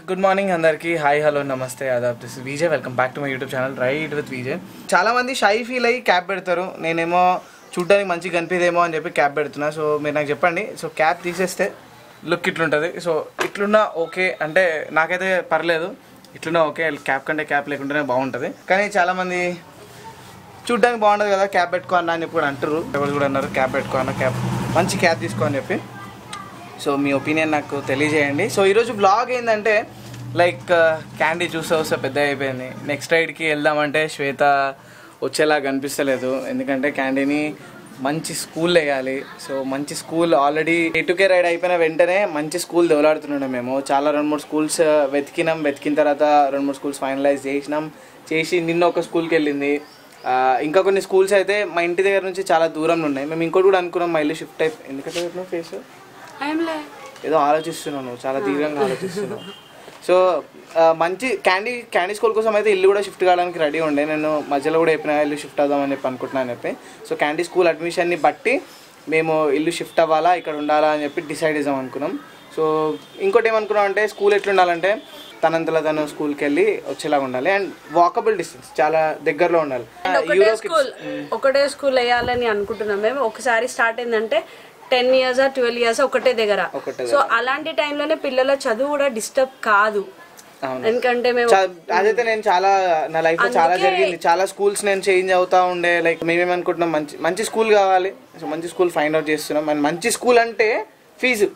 Good morning అందరికీ hi hello నమస్తే ఆదాబ్ this Vijay welcome back to my YouTube channel right with Vijay చాలా మంది షై ఫీల్ అయ్యి క్యాప్ పెడతారు నేనేమో చూడ్డానికి మంచిగా కనిపిదేమో అని చెప్పి క్యాప్ పెడుతున్నా సో మీరు నాకు చెప్పండి సో క్యాప్ తీసేస్తే లుక్ ఇట్లుంటుంది సో ఇట్లున్నా ఓకే అంటే నాకైతే పర్లేదు ఇట్లున్నా ఓకే క్యాప్ కంటే క్యాప్ లేకుంటేనే బాగుంటుంది కానీ చాలామంది చూడ్డానికి బాగుండదు కదా క్యాప్ పెట్టుకో అన్న అని చెప్పి కూడా అంటారు ఎవరు కూడా అన్నారు క్యాప్ పెట్టుకో అన్న క్యాప్ మంచి క్యాప్ తీసుకో అని చెప్పి సో మీ ఒపీనియన్ నాకు తెలియజేయండి సో ఈరోజు బ్లాగ్ ఏంటంటే లైక్ క్యాండీ చూస్తే వస్తే పెద్ద అయిపోయింది నెక్స్ట్ రైడ్కి వెళ్దామంటే శ్వేత వచ్చేలా కనిపిస్తలేదు ఎందుకంటే క్యాండీని మంచి స్కూల్ వేయాలి సో మంచి స్కూల్ ఆల్రెడీ ఎటుకే రైడ్ అయిపోయిన వెంటనే మంచి స్కూల్ దెవలాడుతున్నాం మేము చాలా రెండు మూడు స్కూల్స్ వెతికినాం వెతికిన తర్వాత రెండు మూడు స్కూల్స్ ఫైనలైజ్ చేసినాం చేసి నిన్న ఒక స్కూల్కి వెళ్ళింది ఆ, ఇంకా కొన్ని స్కూల్స్ అయితే మా ఇంటి దగ్గర నుంచి చాలా దూరంలో ఉన్నాయి మేము ఇంకోటి కూడా అనుకున్నాం మా ఇల్లు షిఫ్ట్ అయిపోయి ఎందుకంటే ఫేస్ ఏంలే ఏదో ఆలోచిస్తున్నాను చాలా తీవ్రంగా ఆలోచిస్తున్నాను సో ఆ, మంచి క్యాండీ క్యాండీ స్కూల్ కోసం అయితే ఇల్లు కూడా షిఫ్ట్ కావడానికి రెడీ ఉండే నేను మధ్యలో కూడా చెప్పిన ఇల్లు షిఫ్ట్ అవుదామని చెప్పి అనుకుంటున్నాను చెప్పి సో క్యాండీ స్కూల్ అడ్మిషన్ని బట్టి మేము ఇల్లు షిఫ్ట్ అవ్వాలా ఇక్కడ ఉండాలా అని చెప్పి డిసైడ్ చేద్దాం అనుకున్నాం సో ఇంకోటి ఏమనుకున్నాం అంటే స్కూల్ ఎట్లుండాలంటే తనంతలా తను స్కూల్కి వెళ్ళి వచ్చేలాగా ఉండాలి అండ్ వాకబుల్ డిస్టెన్స్ చాలా దగ్గరలో ఉండాలి ఒకటే యూరో స్కూల్ ఒకటే స్కూల్ వేయాలని అనుకుంటున్నాం మేము ఒకసారి స్టార్ట్ అయిందంటే టెన్ ఇయర్స్ ట్వెల్వ్ ఇయర్స్ ఒకటే దగ్గర ఒకటే సో అలాంటి టైంలోనే పిల్లల చదువు కూడా డిస్టర్బ్ కాదు అవును ఎందుకంటే మేము చా- అదైతే నేను చాలా నా లైఫ్ లో చాలా జరిగింది చాలా స్కూల్స్ నేను చేంజ్ అవుతా ఉండే లైక్ మేమేమనుకుంటున్నాం మంచి మంచి స్కూల్ కావాలి సో మంచి స్కూల్ ఫైండ్ అవుట్ చేస్తున్నాం అండ్ మంచి స్కూల్ అంటే ఫీజు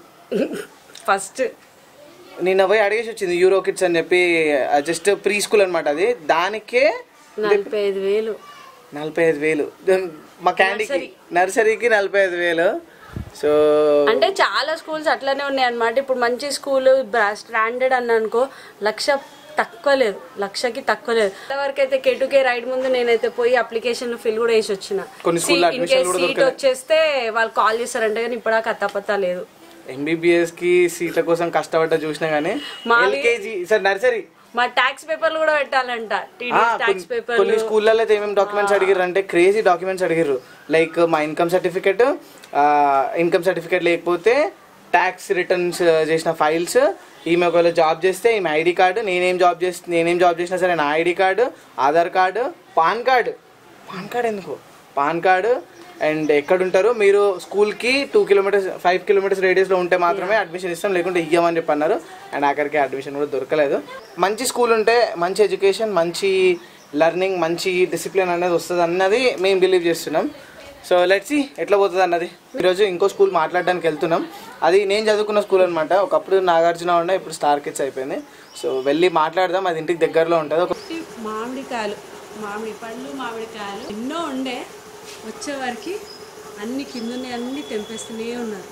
ఫస్ట్ నిన్న పోయి అడిగేసి వచ్చింది యూరో కిడ్స్ అని చెప్పి జస్ట్ ప్రీ స్కూల్ అనమాట అది దానికే నలభై ఐదు వేలు నలభై ఐదు వేలు మా క్యాండీకి నర్సరీకి నలభై ఐదు వేలు సో అంటే చాలా స్కూల్స్ అట్లనే ఉన్నాయి అన్నమాట ఇప్పుడు మంచి స్కూల్ స్టాండర్డ్ అని అనుకో లక్ష తక్కువ లేదు లక్షకి తక్కువ లేదు వరకు అయితే కేటుకే రైడ్ ముందు నేనైతే పోయి అప్లికేషన్ ఫిల్ కూడా వేసి వచ్చిన కొన్ని స్కూల్లో ఇన్ admission కేస్ కూడా సీట్ వచ్చేస్తే వాళ్ళు కాల్ చేస్తారంటే కానీ ఇప్పటిదాకా అత్తపత్తా లేదు ఎంబీబీఎస్ కి సీట్ల కోసం కష్టపడ్డ చూసినా కానీ ఎల్కేజీ సార్ నర్సరీ మా ట్యాక్స్ పేపర్లు కూడా పెట్టాలంట టీడీ ఆ, ట్యాక్స్ కొన్ని- పేపర్ కొన్ని స్కూళ్ళలో అయితే ఏమేమి డాక్యుమెంట్స్ అడిగారు అంటే క్రేజీ డాక్యుమెంట్స్ అడిగారు లైక్ మా ఇన్కమ్ సర్టిఫికెట్ ఇన్కమ్ సర్టిఫికెట్ లేకపోతే ట్యాక్స్ రిటర్న్స్ చేసిన ఫైల్స్ ఈమె ఒకవేళ జాబ్ చేస్తే ఈమె ఐడి కార్డు నేనేం జాబ్ చేస్తే నేనేం జాబ్ చేసినా సరే నా ID card Aadhaar card PAN card PAN card ఎందుకు పాన్ కార్డు అండ్ ఎక్కడ ఉంటారు మీరు స్కూల్కి టూ కిలోమీటర్స్ ఫైవ్ కిలోమీటర్స్ రేడియస్లో ఉంటే మాత్రమే అడ్మిషన్ ఇస్తాం లేకుంటే ఇయ్యమని చెప్పి అన్నారు అండ్ ఆఖరికి అడ్మిషన్ కూడా దొరకలేదు మంచి స్కూల్ ఉంటే మంచి ఎడ్యుకేషన్ మంచి లెర్నింగ్ మంచి డిసిప్లిన్ అనేది వస్తుంది అన్నది మేము బిలీవ్ చేస్తున్నాం సో లెట్స్ ఎట్లా పోతుంది అన్నది ఈరోజు ఇంకో స్కూల్ మాట్లాడడానికి వెళ్తున్నాం అది నేను చదువుకున్న స్కూల్ అనమాట ఒకప్పుడు నాగార్జున ఉండే ఇప్పుడు స్టార్ కిడ్స్ అయిపోయింది సో వెళ్ళి మాట్లాడదాం అది ఇంటికి దగ్గరలో ఉంటుంది ఒక మామిడికాయలు మామిడి పళ్ళు మామిడికాయలు ఎన్నో ఉండే వచ్చేవారికి అన్ని కిందనే అన్ని తెంపేస్తూనే ఉన్నారు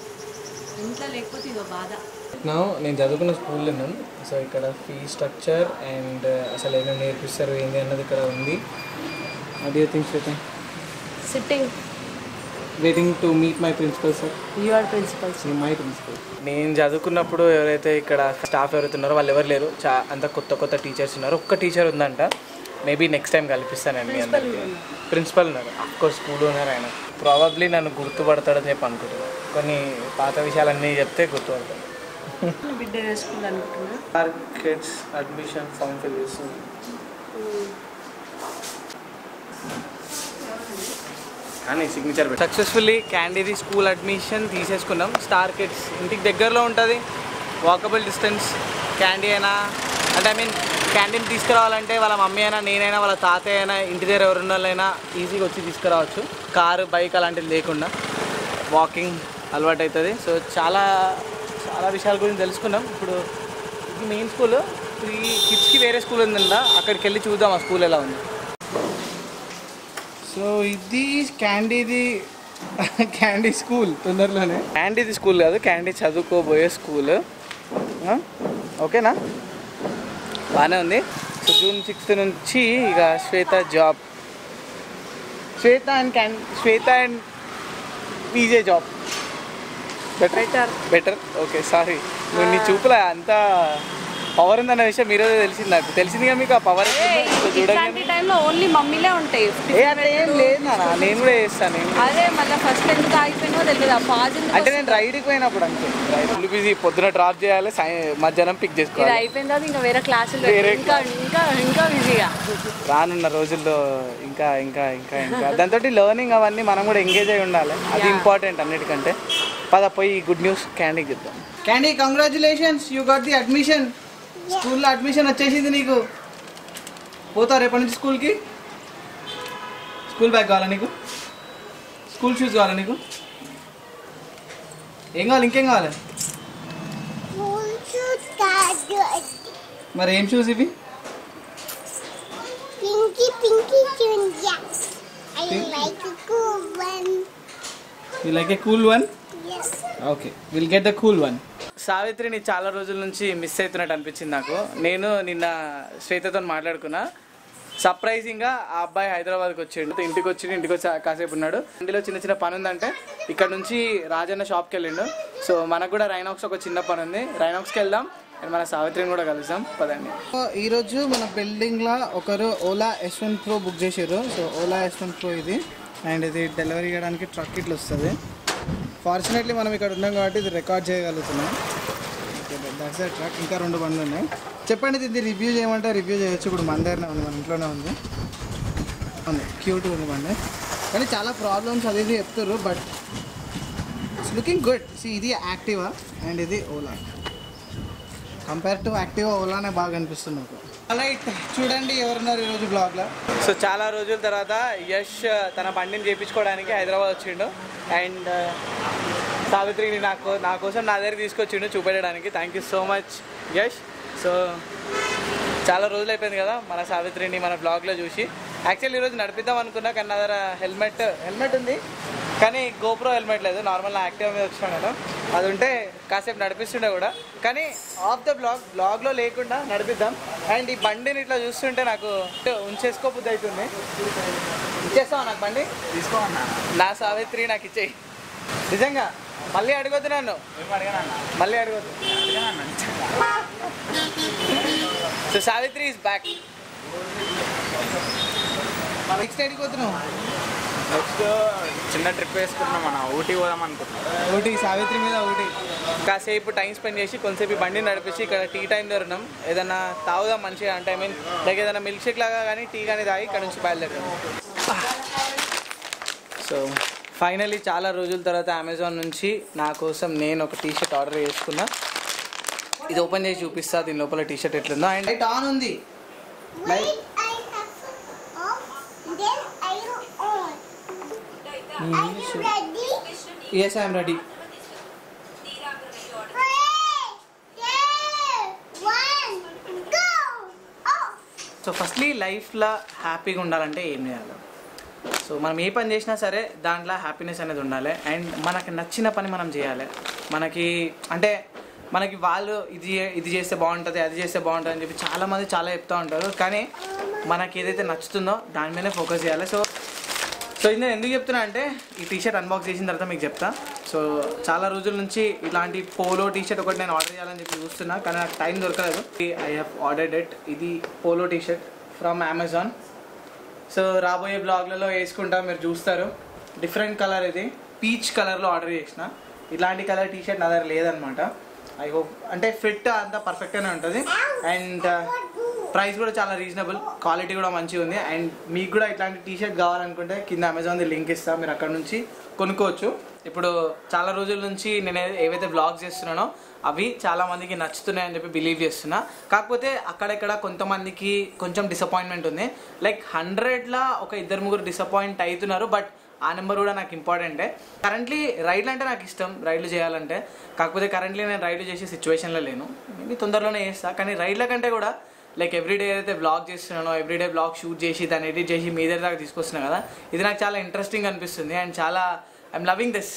ఇంట్లో లేకపోతే ఇదో బాధ నా నేను చదువుకున్న స్కూల్ ఉన్నాను సో ఇక్కడ ఫీ స్ట్రక్చర్ అండ్ అసలు ఏమేమి నేర్పిస్తారు ఏంటి అన్నది ఇక్కడ ఉంది అదే things sitting waiting to meet my principal sir your principals my principal నేను చదువుకున్నప్పుడు ఎవరైతే ఇక్కడ స్టాఫ్ ఎవరైతే ఉన్నారో వాళ్ళు ఎవరు లేరు చా అంత కొత్త కొత్త టీచర్స్ ఉన్నారు ఒక్క టీచర్ ఉందంట మేబీ నెక్స్ట్ టైం కల్పిస్తానండి మీ అందరికీ ప్రిన్సిపల్ ఉన్నారు అఫ్కోర్స్ స్కూల్ ఉన్నారు ఆయన ప్రాబబ్లీ నన్ను గుర్తుపడతాడని చెప్పి అనుకుంటున్నాను కొన్ని పాత విషయాలన్నీ చెప్తే గుర్తుపడతాడు బిడ్డ స్కూల్ అనుకుంటున్నా మార్కెట్స్ అడ్మిషన్ ఫామ్ ఫిల్ చేస్తుంది కానీ సిగ్నేచర్ సక్సెస్ఫుల్లీ క్యాండీది స్కూల్ అడ్మిషన్ తీసేసుకున్నాం స్టార్ కిడ్స్ ఇంటికి దగ్గరలో ఉంటుంది వాకబుల్ డిస్టెన్స్ క్యాండీ అయినా అంటే ఐ మీన్ క్యాంటీన్ తీసుకురావాలంటే వాళ్ళ మమ్మీ అయినా నేనైనా వాళ్ళ తాతయ్య అయినా ఇంటి దగ్గర ఎవరున్న వాళ్ళైనా ఈజీగా వచ్చి తీసుకురావచ్చు కారు బైక్ అలాంటివి లేకుండా వాకింగ్ అలవాటు అవుతుంది సో చాలా చాలా విషయాల గురించి తెలుసుకున్నాం ఇప్పుడు ఇది మెయిన్ స్కూల్ ఈ కిడ్స్కి వేరే స్కూల్ ఉందంట అక్కడికి వెళ్ళి చూద్దాం ఆ స్కూల్ ఎలా ఉంది సో ఇది క్యాండీది క్యాండీ స్కూల్ తొందరలోనే క్యాండీది స్కూల్ కాదు క్యాండీ చదువుకోబోయే స్కూల్ ఓకేనా బాగానే ఉంది సో జూన్ సిక్స్త్ నుంచి ఇక Shweta job Shweta and can Shweta and PJ job better better better okay sorry నువ్వు నీ చూపులా అంతా పవర్ ఉందన్న విషయం ఈరోజు తెలిసింది నాకు తెలిసిందిగా మీకు ఆ పవర్ చూడండి ఇట్లాంటి టైంలో ఓన్లీ మమ్మీలే ఉంటాయి ఏ అట్లా ఏం లేదు నాన్న నేను కూడా చేస్తాను నేను అదే మళ్ళీ ఫస్ట్ ఎందుకు ఆగిపోయినో తెలియదు ఆ పాజ్ ఎందుకు అంటే నేను రైడ్కి పోయినప్పుడు అంతే రైడ్ బిజీ పొద్దున డ్రాప్ చేయాలి సాయం మధ్యాహ్నం పిక్ ఇది చేసుకోవాలి అయిపోయిన తర్వాత ఇంకా వేరే క్లాసులు వేరే ఇంకా ఇంకా ఇంకా బిజీగా రానున్న రోజుల్లో ఇంకా ఇంకా ఇంకా ఇంకా దాంతో లెర్నింగ్ అవన్నీ మనం కూడా ఎంగేజ్ అయి ఉండాలి అది Yeah. ఇంపార్టెంట్ అన్నిటికంటే పద పోయి గుడ్ న్యూస్ క్యాండీకి చెప్తాం Candy congratulations you got the admission స్కూల్లో అడ్మిషన్ వచ్చేసింది నీకు పోతా రేపటి నుంచి స్కూల్కి స్కూల్ బ్యాగ్ కావాలా నీకు స్కూల్ షూస్ కావాలా నీకు ఏం కావాలి ఇంకేం కావాలి మరి ఏం షూస్ ఇవి Pinky, pinky, Julia. I Pink? like a cool one. You like a cool one Yes. Okay will get the cool one సావిత్రిని చాలా రోజుల నుంచి మిస్ అవుతున్నట్టు అనిపించింది నాకు నేను నిన్న శ్వేతతో మాట్లాడుకున్నా సర్ప్రైజింగ్గా ఆ అబ్బాయి హైదరాబాద్కి వచ్చిండు ఇంటికి వచ్చి ఇంటికి వచ్చి కాసేపు ఉన్నాడు ఇంటిలో చిన్న చిన్న పని ఉందంటే ఇక్కడ నుంచి రాజన్న షాప్కి వెళ్ళిండు సో మనకు కూడా రైనాక్స్ ఒక చిన్న పని ఉంది రైనాక్స్కి వెళ్దాం అండ్ మన సావిత్రిని కూడా కలుద్దాం పదండి ఈరోజు మన బిల్డింగ్లో ఒకరు Ola S one pro book చేశారు so Ola S one pro ఇది అండ్ ఇది డెలివరీ చేయడానికి ట్రక్ ఇట్లా వస్తుంది ఫార్చునేట్లీ మనం ఇక్కడ ఉన్నాం కాబట్టి ఇది రికార్డ్ చేయగలుగుతున్నాం దట్స్ ట్రక్ ఇంకా రెండు బండ్లు ఉన్నాయి చెప్పండి ఇది రివ్యూ చేయమంటే రివ్యూ చేయొచ్చు ఇప్పుడు మన దగ్గరనే ఉంది మన ఇంట్లోనే ఉంది ఉంది క్యూట్ ఉంది బండి కానీ చాలా ప్రాబ్లమ్స్ అది ఇది చెప్తారు but it's looking good see ఇది యాక్టివా అండ్ ఇది ఓలా కంపేర్ టు యాక్టివా ఓలానే బాగా అనిపిస్తుంది నాకు రైట్ చూడండి ఎవరున్నారు ఈరోజు బ్లాగ్లో సో చాలా రోజుల తర్వాత యష్ తన బండిని చేయించుకోవడానికి హైదరాబాద్ వచ్చిండు అండ్ సావిత్రిని నాకు నా కోసం నా దగ్గర తీసుకొచ్చిండు చూపెట్టడానికి thank you so much Yash so చాలా రోజులు అయిపోయింది కదా మన సావిత్రిని మన బ్లాగ్లో చూసి యాక్చువల్లీ ఈరోజు నడిపిద్దాం అనుకున్నా కానీ నా దగ్గర హెల్మెట్ హెల్మెట్ ఉంది కానీ గోప్రో హెల్మెట్ లేదు నార్మల్ నా యాక్టివ్ మీద వచ్చినా నేను అది ఉంటే కాసేపు నడిపిస్తుండే కూడా కానీ ఆఫ్ ద బ్లాగ్ బ్లాగ్లో లేకుండా నడిపిద్దాం అండ్ ఈ బండిని ఇట్లా చూస్తుంటే నాకు ఉంచేసుకో బుద్ధి అవుతుంది ఇచ్చేస్తావా నాకు బండి తీసుకో అన్న నా సావిత్రి నాకు ఇచ్చేయి నిజంగా మళ్ళీ అడగొద్దు నన్ను మళ్ళీ అడగొద్దు so Savitri is back next ఎడికి పోతున్నావు నెక్స్ట్ చిన్న ట్రిప్ వేసుకుంటున్నాం మన ఊటీ పోదాం అనుకుంటున్నాం ఊటీ సావిత్రి మీద ఊటీ కాసేపు టైం స్పెండ్ చేసి కొంతసేపు ఈ బండిని నడిపించి ఇక్కడ టీ టైం దొరినాం ఏదైనా తాగుదాం మంచిగా అంటే ఐ మీన్ లైక్ ఏదైనా మిల్క్ షేక్ లాగా కానీ టీ కానీ తాగి ఇక్కడ నుంచి బయలుదేరాం సో ఫైనలీ చాలా రోజుల తర్వాత అమెజాన్ నుంచి నా కోసం నేను ఒక టీ షర్ట్ ఆర్డర్ చేసుకున్నా ఇది ఓపెన్ చేసి చూపిస్తా దీని లోపల టీ షర్ట్ ఎట్లుందో అండ్ లైట్ ఆన్ ఉంది Wait, I have off, then I will on. Are you ready? Yes I'm ready Three, two, one, go! Off! So firstly లైఫ్లో హ్యాపీగా ఉండాలంటే ఏం చేయాలి సో మనం ఏ పని చేసినా సరే దాంట్లో హ్యాపీనెస్ అనేది ఉండాలి అండ్ మనకి నచ్చిన పని మనం చేయాలి మనకి అంటే మనకి వాళ్ళు ఇది చే- ఇది చేస్తే బాగుంటుంది అది చేస్తే బాగుంటుంది అని చెప్పి చాలామంది చాలా చెప్తూ ఉంటారు కానీ మనకి ఏదైతే నచ్చుతుందో దాని మీదనే ఫోకస్ చేయాలి సో సో ఇది నేను ఎందుకు చెప్తున్నా అంటే ఈ టీ షర్ట్ అన్బాక్స్ చేసిన తర్వాత మీకు చెప్తా సో చాలా రోజుల నుంచి ఇలాంటి పోలో టీ షర్ట్ ఒకటి నేను ఆర్డర్ చేయాలని చెప్పి చూస్తున్నా కానీ నాకు టైం దొరకలేదు ఐ హ్యావ్ ఆర్డర్డ్ ఇట్ ఇది polo T shirt from Amazon so రాబోయే బ్లాగ్లలో వేసుకుంటా మీరు చూస్తారు డిఫరెంట్ కలర్ ఇది పీచ్ కలర్లో ఆర్డర్ చేసిన ఇలాంటి కలర్ టీ షర్ట్ నా దగ్గర లేదనమాట ఐ హోప్ అంటే ఫిట్ అంతా పర్ఫెక్ట్గానే ఉంటుంది అండ్ ప్రైస్ కూడా చాలా రీజనబుల్ క్వాలిటీ కూడా మంచిగా ఉంది అండ్ మీకు కూడా ఇట్లాంటి టీ షర్ట్ కావాలనుకుంటే కింద అమెజాన్ది లింక్ ఇస్తా మీరు అక్కడ నుంచి కొనుక్కోవచ్చు ఇప్పుడు చాలా రోజుల నుంచి నేను ఏ- ఏవైతే బ్లాగ్స్ చేస్తున్నానో అవి చాలా మందికి నచ్చుతున్నాయని చెప్పి బిలీవ్ చేస్తున్నా కాకపోతే అక్కడెక్కడ కొంతమందికి కొంచెం డిసప్పాయింట్మెంట్ ఉంది లైక్ హండ్రెడ్లా ఒక ఇద్దరు ముగ్గురు డిసప్పాయింట్ అవుతున్నారు బట్ ఆ నెంబర్ కూడా నాకు ఇంపార్టెంటే కరెంట్లీ రైడ్లు అంటే నాకు ఇష్టం రైడ్లు చేయాలంటే కాకపోతే కరెంట్లీ నేను రైడ్లు చేసే సిచ్యువేషన్లో లేను మేబీ తొందరలోనే చేస్తా కానీ రైడ్ల కంటే కూడా లైక్ ఎవ్రీడే ఏదైతే బ్లాగ్ చేస్తున్నానో ఎవ్రీడే బ్లాగ్ షూట్ చేసి దాన్ని ఎడిట్ చేసి మీ దగ్గర దాకా తీసుకొస్తున్నా కదా ఇది నాకు చాలా ఇంట్రెస్టింగ్ అనిపిస్తుంది అండ్ చాలా ఐఎమ్ లవింగ్ దిస్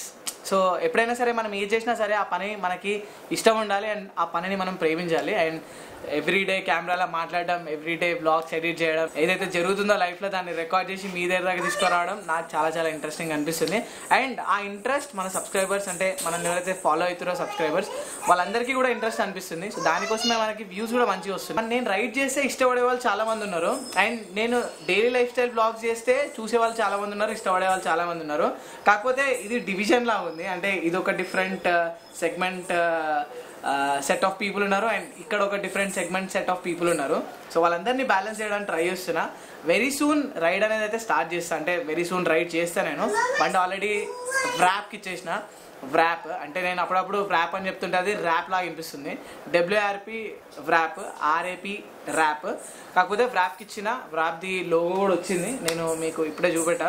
సో ఎప్పుడైనా సరే మనం ఏది చేసినా సరే ఆ పని మనకి ఇష్టం ఉండాలి అండ్ ఆ పనిని మనం ప్రేమించాలి అండ్ ఎవ్రీడే కెమెరాలో మాట్లాడడం ఎవ్రీడే బ్లాగ్స్ ఎడిట్ చేయడం ఏదైతే జరుగుతుందో లైఫ్లో దాన్ని రికార్డ్ చేసి మీ దగ్గర దాకా తీసుకురావడం నాకు చాలా చాలా ఇంట్రెస్టింగ్ అనిపిస్తుంది అండ్ ఆ ఇంట్రెస్ట్ మన సబ్స్క్రైబర్స్ అంటే మనం ఎవరైతే ఫాలో అవుతారో సబ్స్క్రైబర్స్ వాళ్ళందరికీ కూడా ఇంట్రెస్ట్ అనిపిస్తుంది సో దానికోసమే మనకి వ్యూస్ కూడా మంచిగా వస్తుంది నేను రైడ్ చేస్తే ఇష్టపడే వాళ్ళు చాలా మంది ఉన్నారు అండ్ నేను డైలీ లైఫ్ స్టైల్ బ్లాగ్స్ చేస్తే చూసే వాళ్ళు చాలా మంది ఉన్నారు ఇష్టపడే వాళ్ళు చాలా మంది ఉన్నారు కాకపోతే ఇది డివిజన్ లా ఉంది అంటే ఇది ఒక different segment set of people ఉన్నారు అండ్ ఇక్కడ ఒక different segment set of people ఉన్నారు సో వాళ్ళందరినీ బ్యాలెన్స్ చేయడానికి ట్రై చేస్తున్నా వెరీ సూన్ రైడ్ అనేది అయితే స్టార్ట్ చేస్తా అంటే వెరీ సూన్ రైడ్ చేస్తా నేను బండి ఆల్రెడీ వ్రాప్కి ఇచ్చేసిన వ్రాప్ అంటే నేను అప్పుడప్పుడు వ్రాప్ అని చెప్తుంటే అది ర్యాప్ లాగా అనిపిస్తుంది డబ్ల్యూఆర్పి వ్రాప్ ఆర్ఏపి ర్యాప్ కాకపోతే వ్రాప్కి ఇచ్చిన వ్రాప్ది లోగో కూడా వచ్చింది నేను మీకు ఇప్పుడే చూపెట్టా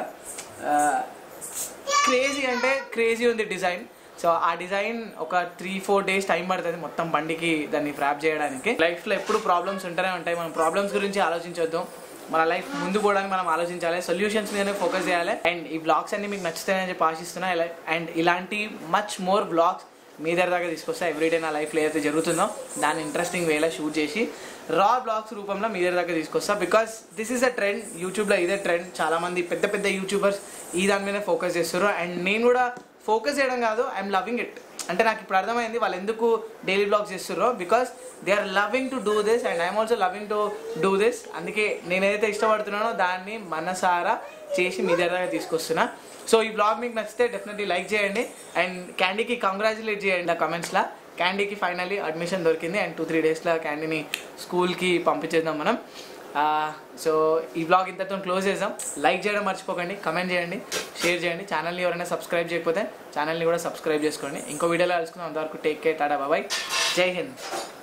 క్రేజీ అంటే క్రేజీ ఉంది డిజైన్ సో ఆ డిజైన్ ఒక త్రీ ఫోర్ డేస్ టైం పడుతుంది మొత్తం బండికి దాన్ని ఫ్రాప్ చేయడానికి లైఫ్లో ఎప్పుడు ప్రాబ్లమ్స్ ఉంటూనే ఉంటాయి మనం ప్రాబ్లమ్స్ గురించి ఆలోచించొద్దు మన లైఫ్ ముందు పోవడానికి మనం ఆలోచించాలి సొల్యూషన్స్ మీదనే ఫోకస్ చేయాలి అండ్ ఈ బ్లాగ్స్ అన్ని మీకు నచ్చుతాయని చెప్పి ఆశిస్తున్నా అండ్ ఇలాంటి మచ్ మోర్ బ్లాగ్స్ మీ దగ్గర దాకా తీసుకొస్తా ఎవ్రీడే నా లైఫ్లో ఏదైతే జరుగుతుందో దాన్ని ఇంట్రెస్టింగ్ వేలా షూట్ చేసి రా బ్లాగ్స్ రూపంలో మీ దగ్గర దాకా తీసుకొస్తా because this is a trend యూట్యూబ్లో ఇదే ట్రెండ్ చాలామంది పెద్ద పెద్ద యూట్యూబర్స్ ఈ దాని మీద ఫోకస్ చేస్తారు అండ్ నేను కూడా ఫోకస్ చేయడం కాదు ఐఎమ్ లవింగ్ ఇట్ అంటే నాకు ఇప్పుడు అర్థమైంది వాళ్ళు ఎందుకు డైలీ బ్లాగ్స్ చేస్తున్నారో because they are loving to do this and I'm also loving to do this అందుకే నేను ఏదైతే ఇష్టపడుతున్నానో దాన్ని మనసారా చేసి మీ దగ్గర దాకా తీసుకొస్తున్నా సో ఈ బ్లాగ్ మీకు నచ్చితే డెఫినెట్లీ లైక్ చేయండి అండ్ క్యాండీకి కంగ్రాచులేట్ చేయండి ఆ కమెంట్స్లో క్యాండీకి ఫైనల్లీ అడ్మిషన్ దొరికింది అండ్ టూ త్రీ డేస్లో క్యాండీని స్కూల్కి పంపించేద్దాం మనం సో ఈ బ్లాగ్ ఇంతతో క్లోజ్ చేద్దాం లైక్ చేయడం మర్చిపోకండి కమెంట్ చేయండి షేర్ చేయండి ఛానల్ని ఎవరైనా సబ్స్క్రైబ్ చేయకపోతే ఛానల్ని కూడా సబ్స్క్రైబ్ చేసుకోండి ఇంకో వీడియోలో కలుసుకుందాం అంతవరకు టేక్ కేర్ టాటా బాబాయ్ జై హింద్